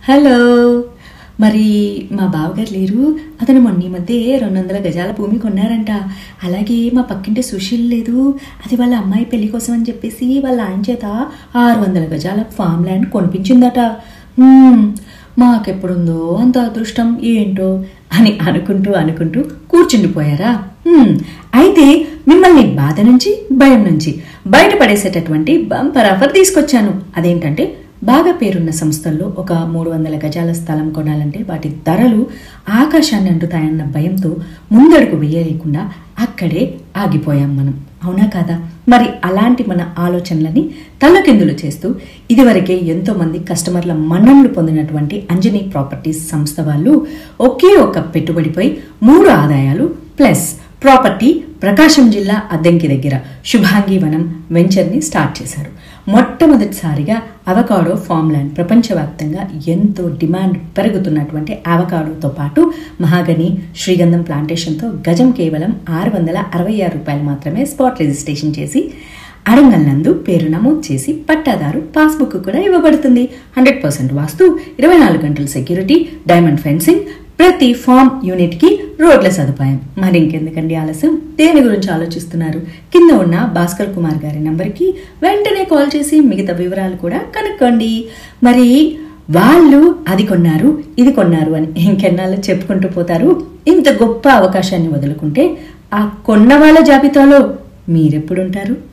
hello మరి మా బావగారు లేరు అతను మొన్న ఈ మధ్య రెండు వందల గజాల భూమి కొన్నారంట అలాగే మా పక్కింటి సుశీల్ లేదు అది వాళ్ళ అమ్మాయి పెళ్లి కోసం అని చెప్పేసి వాళ్ళ ఆయన చేత ఆరు వందల గజాల ఫామ్ ల్యాండ్ కొనిపించిందట హ్మ్, మాకెప్పుడుందో అంత అదృష్టం ఏంటో అని అనుకుంటూ అనుకుంటూ కూర్చుండిపోయారా హ్మ్, అయితే మిమ్మల్ని బాధ నుంచి భయం నుంచి బయటపడేసేటటువంటి బంపర్ ఆఫర్ తీసుకొచ్చాను అదేంటంటే బాగా పేరున్న సంస్థల్లో ఒక మూడు వందల గజాల స్థలం కొనాలంటే వాటి ధరలు ఆకాశాన్ని అంటుతాయన్న భయంతో ముందడుగు వేయలేకుండా అక్కడే ఆగిపోయాం మనం అవునా కాదా మరి అలాంటి మన ఆలోచనలని తలకిందులు చేస్తూ ఇదివరకే ఎంతో మంది కస్టమర్ల మన్ననలు పొందినటువంటి అంజనీ ప్రాపర్టీస్ సంస్థ వాళ్ళు ఒకే ఒక పెట్టుబడిపై మూడు ఆదాయాలు ప్లస్ ప్రాపర్టీ ప్రకాశం జిల్లా అద్దెంకి దగ్గర శుభాంగి వనం వెంచర్ని స్టార్ట్ చేశారు మొట్టమొదటిసారిగా అవకాడో ఫామ్ ల్యాండ్ ప్రపంచవ్యాప్తంగా ఎంతో డిమాండ్ పెరుగుతున్నటువంటి అవకాడోతో పాటు మహాగని శ్రీగంధం ప్లాంటేషన్తో గజం కేవలం ఆరు వందల అరవై ఆరు రూపాయలు మాత్రమే స్పాట్ రిజిస్ట్రేషన్ చేసి అడంగల్ నందు పేరు నమోదు చేసి పట్టాదారు పాస్బుక్ కూడా ఇవ్వబడుతుంది హండ్రెడ్ పర్సెంట్ వాస్తు ఇరవై నాలుగు గంటల సెక్యూరిటీ డైమండ్ ఫెన్సింగ్ ప్రతి ఫామ్ యూనిట్ కి రోడ్ల సదుపాయం మరి ఇంకెందుకండి ఆలస్యం దేని గురించి ఆలోచిస్తున్నారు కింద ఉన్న భాస్కర్ కుమార్ గారి నంబర్కి వెంటనే కాల్ చేసి మిగతా వివరాలు కూడా కనుక్కోండి మరి వాళ్ళు అది కొన్నారు ఇది కొన్నారు అని ఇంకెన్నాళ్ళు చెప్పుకుంటూ పోతారు ఇంత గొప్ప అవకాశాన్ని వదులుకుంటే ఆ కొన్న వాళ్ళ జాబితాలో మీరెప్పుడుంటారు